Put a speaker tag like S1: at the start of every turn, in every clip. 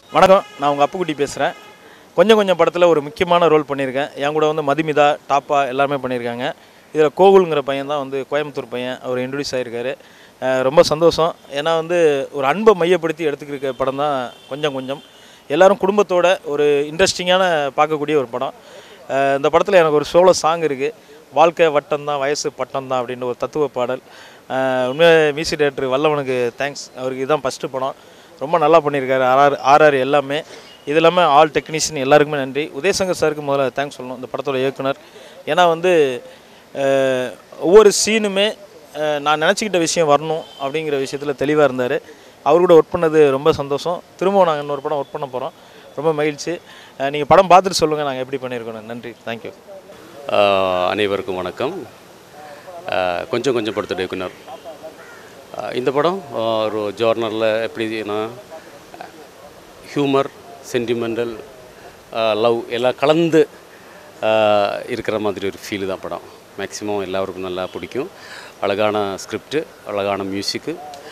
S1: வணக்கம் நான் உங்கள் அப்புக்குட்டி பேசுகிறேன் கொஞ்சம் கொஞ்சம் படத்தில் ஒரு முக்கியமான ரோல் பண்ணியிருக்கேன் என் கூட வந்து மதுமிதா டாப்பா எல்லாமே பண்ணியிருக்காங்க இதில் கோகுலுங்கிற பையன் தான் வந்து கோயம்புத்தூர் பையன் அவர் இன்ட்ரடியூஸ் ஆகிருக்காரு அஹ் ரொம்ப சந்தோஷம் ஏன்னா வந்து ஒரு அன்பை மையப்படுத்தி எடுத்துக்கிற படம் தான் கொஞ்சம் கொஞ்சம் எல்லாரும் குடும்பத்தோட ஒரு இன்ட்ரெஸ்டிங்கான பார்க்கக்கூடிய ஒரு படம் அஹ் இந்த படத்தில் எனக்கு ஒரு சோலோ சாங் இருக்குது வாழ்க்கை வட்டம் தான் வயசு பட்டம் தான் அப்படின்ற ஒரு தத்துவ பாடல் அஹ் உண்மையாக மியூசிக் டேரக்டர் வல்லவனுக்கு தேங்க்ஸ் அவருக்கு இதுதான் ஃபஸ்ட்டு படம் ரொம்ப நல்லா பண்ணியிருக்காரு ஆர்ஆர் ஆர்ஆர் எல்லாமே இது இல்லாமல் ஆல் டெக்னீஷியன் எல்லாருக்குமே நன்றி உதயசங்கர் சாருக்கு முதல்ல தேங்க்ஸ் சொல்லணும் இந்த படத்தோட இயக்குனர் ஏன்னா வந்து அஹ், ஒவ்வொரு சீனுமே அஹ், நான் நினச்சிக்கிட்ட விஷயம் வரணும் அப்படிங்கிற விஷயத்தில் தெளிவாக இருந்தார் அவர் கூட ஒர்க் பண்ணது ரொம்ப சந்தோஷம் திரும்பவும் நாங்கள் இன்னொரு படம் ஒர்க் பண்ண போகிறோம் ரொம்ப மகிழ்ச்சி நீங்கள் படம் பார்த்துட்டு சொல்லுங்கள் நாங்கள் எப்படி பண்ணியிருக்கோம் நன்றி தேங்க்யூ
S2: ஆஹ் அனைவருக்கும் வணக்கம் ஆஹ் கொஞ்சம் கொஞ்சம் படத்தோட இயக்குனர் ஆஹ் இந்த படம் ஆஹ் ஒரு ஜார்னரில் எப்படின்னா ஹியூமர் சென்டிமெண்டல் லவ் எல்லாம் கலந்து ஆஹ் இருக்கிற மாதிரி ஒரு ஃபீல் தான் படம் மேக்ஸிமம் எல்லாருக்கும் நல்லா பிடிக்கும் அழகான ஸ்கிரிப்டு அழகான மியூசிக்கு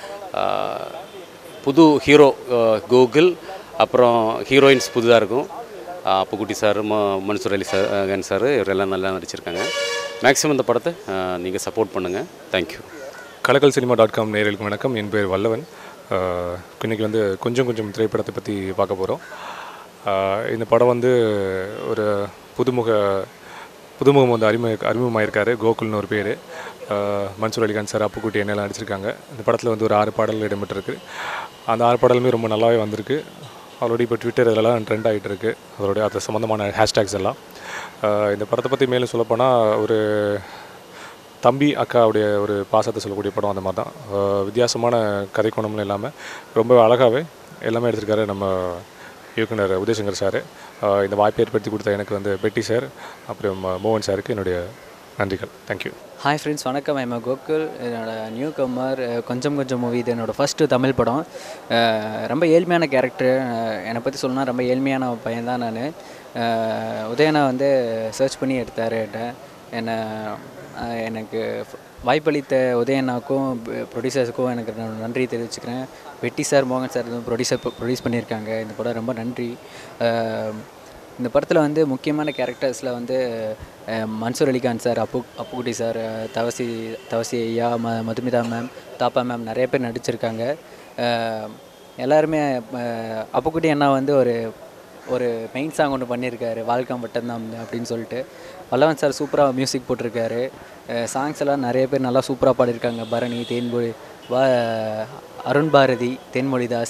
S2: புது ஹீரோ கோகுல் அப்புறம் ஹீரோயின்ஸ் புதுதாக இருக்கும் ஆஹ் அப்புக்குட்டி சார் ம மன்சூர் அலி சார் கன் சார் இவரெல்லாம் நல்லா நடிச்சிருக்காங்க மேக்ஸிமம் இந்த படத்தை நீங்கள் சப்போர்ட் பண்ணுங்கள் தேங்க்யூ
S3: கலக்கல் சினிமா டாட் காம் நேயர்களுக்கு வணக்கம் என் பேர் வல்லவன் ஆஹ் இன்னைக்கு வந்து கொஞ்சம் கொஞ்சம் திரைப்படத்தை பற்றி பார்க்க போகிறோம் இந்த படம் வந்து ஒரு புதுமுக புதுமுகம் வந்து அறிமுக அறிமுகமாயிருக்காரு கோகுல்னு ஒரு பேர் மன்சூர் அலிகான் சார் அப்புக்குட்டி என்னெல்லாம் நடிச்சிருக்காங்க இந்த படத்தில் வந்து ஒரு ஆறு பாடல்கள் இடம்பெற்றிருக்கு அந்த ஆறு பாடலுமே ரொம்ப நல்லாவே வந்திருக்கு ஆல்ரெடி இப்போ ட்விட்டர் இதெல்லாம் ட்ரெண்ட் ஆகிட்டு இருக்கு அதோடைய அது சம்மந்தமான ஹேஷ்டேக்ஸ் எல்லாம் ஆஹ் இந்த படத்தை பற்றி மேலும் சொல்லப்போனால் ஒரு தம்பி அக்காவுடைய ஒரு பாசத்தை சொல்லக்கூடிய படம் அந்த மாதிரி தான் அஹ் வித்தியாசமான கதை கோணம்னு இல்லாமல் ரொம்ப அழகாகவே எல்லாமே எடுத்திருக்காரு நம்ம இயக்குனர் உதயசங்கர் சார் இந்த வாய்ப்பை ஏற்படுத்தி கொடுத்த எனக்கு வந்து பெட்டி சார் அப்புறம் மோகன் சாருக்கு என்னுடைய நன்றிகள் தேங்க்யூ
S4: ஹாய் ஃப்ரெண்ட்ஸ் வணக்கம் ஐம் கோகுல் என்னோட நியூ கம்மர் கொஞ்சம் கொஞ்சம் மூவி இது என்னோடய ஃபஸ்ட்டு தமிழ் படம் அஹ் ரொம்ப ஏழ்மையான கேரக்டர் என்னை பற்றி சொல்லணும்னா ரொம்ப ஏழ்மையான பையன் தான் நான் உதயனா வந்து சர்ச் பண்ணி எடுத்தார் என்கிட்ட என்னை அஹ் எனக்கு வாய்ப்பளித்த உதயனாக்கும் ப்ரொடியூசர்ஸுக்கும் எனக்கு நான் நன்றி தெரிவிச்சுக்கிறேன் வெட்டி சார் மோகன் சார் ப்ரொடியூசர் ப்ரொடியூஸ் பண்ணியிருக்காங்க இந்த படம் ரொம்ப நன்றி அஹ் இந்த படத்தில் வந்து முக்கியமான கேரக்டர்ஸில் வந்து அஹ், மன்சூர் அலிகான் சார் அப்பு அப்புக்குட்டி சார் அஹ், தவசி தவசி ஐயா ம மதுமிதா மேம் தாப்பா மேம் நிறைய பேர் நடிச்சிருக்காங்க அஹ், எல்லாருமே அஹ், அப்புக்குட்டி அண்ணா வந்து ஒரு ஒரு மெயின் சாங் ஒன்று பண்ணியிருக்காரு வாழ்க்கம் வட்டம்தான் அப்படின்னு சொல்லிட்டு வல்லவன் சார் சூப்பராக மியூசிக் போட்டிருக்காரு சாங்ஸ் எல்லாம் நிறைய பேர் நல்லா சூப்பராக பாடியிருக்காங்க பரணி தேன்மொழி வா அருண் பாரதி தென்மொழிதாஸ்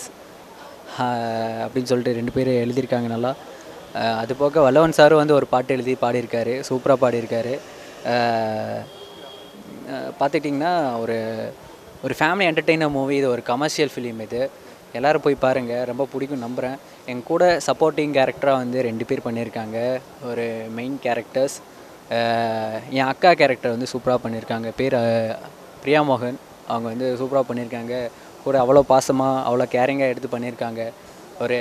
S4: ஆஹ் அப்படின்னு சொல்லிட்டு ரெண்டு பேர் எழுதியிருக்காங்க நல்லா ஆஹ் அது போக வல்லவன் சாரும் வந்து ஒரு பாட்டு எழுதி பாடியிருக்காரு சூப்பராக பாடியிருக்காரு ஆஹ் ஆஹ் பார்த்துட்டிங்கன்னா ஒரு ஒரு ஃபேமிலி என்டர்டெய்னர் மூவி இது ஒரு கமர்ஷியல் ஃபிலிம் இது எல்லோரும் போய் பாருங்கள் ரொம்ப பிடிக்கும் நம்புகிறேன் என் கூட சப்போர்ட்டிங் கேரக்டராக வந்து ரெண்டு பேர் பண்ணியிருக்காங்க ஒரு மெயின் கேரக்டர்ஸ் என் அக்கா கேரக்டர் வந்து சூப்பராக பண்ணியிருக்காங்க பேர் ஆஹ், பிரியா மோகன் அவங்க வந்து சூப்பராக பண்ணியிருக்காங்க கூட அவ்வளோ பாசமாக அவ்வளோ கேரிங்காக எடுத்து பண்ணியிருக்காங்க ஒரு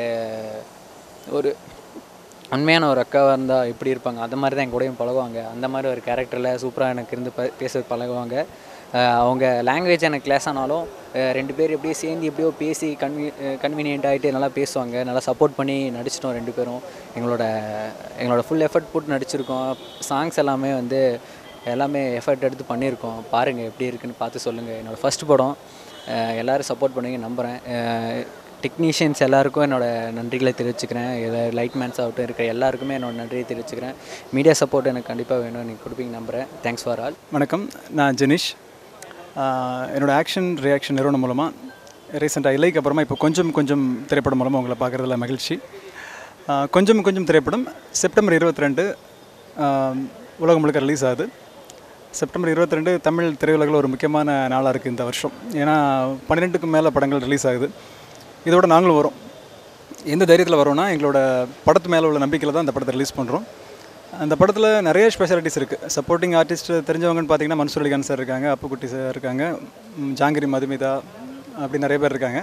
S4: ஒரு உண்மையான ஒரு அக்காவாக இருந்தால் எப்படி இருப்பாங்க அந்த மாதிரி தான் என் கூடயும் பழகுவாங்க அந்த மாதிரி ஒரு கேரக்டரில் சூப்பராக எனக்கு இருந்து ப பேச பழகுவாங்க அஹ் அவங்க லாங்குவேஜ் எனக்கு கிளாஸ் ஆனாலும் அஹ் ரெண்டு பேர் எப்படியோ சேர்ந்து எப்படியோ பேசி கன்வி கன்வீனியன்ட் ஆகிட்டு நல்லா பேசுவாங்க நல்லா சப்போர்ட் பண்ணி நடிச்சிட்டோம் ரெண்டு பேரும் எங்களோட எங்களோட ஃபுல் எஃபர்ட் போட்டு நடிச்சிருக்கோம் சாங்ஸ் எல்லாமே வந்து எல்லாமே எஃபர்ட் எடுத்து பண்ணியிருக்கோம் பாருங்கள் எப்படி இருக்குன்னு பார்த்து சொல்லுங்கள் என்னோடய ஃபஸ்ட் படம் அஹ் எல்லாரும் சப்போர்ட் பண்ணுவீங்க நம்புகிறேன் டெக்னீஷியன்ஸ் எல்லாருக்கும் என்னோட நன்றிகளை தெரிவிச்சுக்கிறேன் லைட் மேன்ஸ் ஆகட்டும் இருக்கிற எல்லாருக்குமே என்னோட நன்றியை தெரிவிச்சுக்கிறேன் மீடியா சப்போர்ட் எனக்கு கண்டிப்பாக வேணும் நீங்கள் கொடுப்பீங்க நம்புகிறேன் தேங்க்ஸ் ஃபார் ஆல்
S5: வணக்கம் நான் ஜெனிஷ் ஆஹ் என்னோட ஆக்ஷன் ரியாக்ஷன் நிறுவனம் மூலமாக ரீசெண்டாக இலைக்கு அப்புறமா இப்போ கொஞ்சம் கொஞ்சம் திரைப்படம் மூலமாக உங்களை பார்க்குறதுல மகிழ்ச்சி ஆஹ் கொஞ்சம் கொஞ்சம் திரைப்படம் செப்டம்பர் இருபத்தி ரெண்டு உலகம் முழுக்க ரிலீஸ் ஆகுது செப்டம்பர் இருபத்தி ரெண்டு தமிழ் திரையுலகில் ஒரு முக்கியமான நாளாக இருக்குது இந்த வருஷம் ஏன்னா பன்னிரெண்டுக்கும் மேலே படங்கள் ரிலீஸ் ஆகுது இதோட நாங்களும் வரோம் எந்த தைரியத்தில் வரோம்னா எங்களோட படத்து மேலே உள்ள நம்பிக்கையில் தான் இந்த படத்தை ரிலீஸ் பண்ணுறோம் அந்த படத்தில் நிறைய ஸ்பெஷாலிட்டிஸ் இருக்குது சப்போர்ட்டிங் ஆர்டிஸ்ட் தெரிஞ்சவங்கன்னு பார்த்தீங்கன்னா மன்சூர் அலிகான் சார் இருக்காங்க அப்புக்குட்டி சார் இருக்காங்க ம், ஜாங்கிரி மதுமிதா அப்படி நிறைய பேர் இருக்காங்க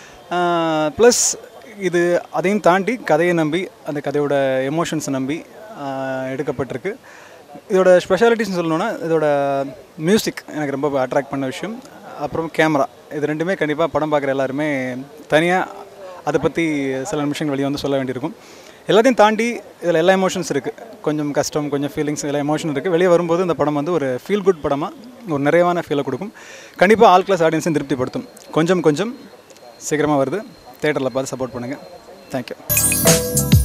S5: ப்ளஸ் இது அதையும் தாண்டி கதையை நம்பி அந்த கதையோட எமோஷன்ஸை நம்பி ஆஹ், எடுக்கப்பட்டிருக்கு இதோட ஸ்பெஷாலிட்டிஸ்னு சொல்லணுன்னா இதோட மியூசிக் எனக்கு ரொம்ப அட்ராக்ட் பண்ண விஷயம் அப்புறம் கேமரா இது ரெண்டுமே கண்டிப்பாக படம் பார்க்குற எல்லாருமே தனியாக அதை பற்றி சில நிமிஷங்கள் வெளியே வந்து சொல்ல வேண்டியிருக்கும் எல்லாத்தையும் தாண்டி இதில் எல்லா எமோஷன்ஸ் இருக்குது கொஞ்சம் கஷ்டம் கொஞ்சம் ஃபீலிங்ஸ் எல்லா எமோஷன் இருக்குது வெளியே வரும்போது இந்த படம் வந்து ஒரு ஃபீல் குட் படமாக ஒரு நிறைவான ஃபீலை கொடுக்கும் கண்டிப்பாக ஆல் கிளாஸ் ஆடியன்ஸையும் திருப்திப்படுத்தும் கொஞ்சம் கொஞ்சம் சீக்கிரமாக வருது தேட்டரில் பார்த்து சப்போர்ட் பண்ணுங்கள் தேங்க்யூ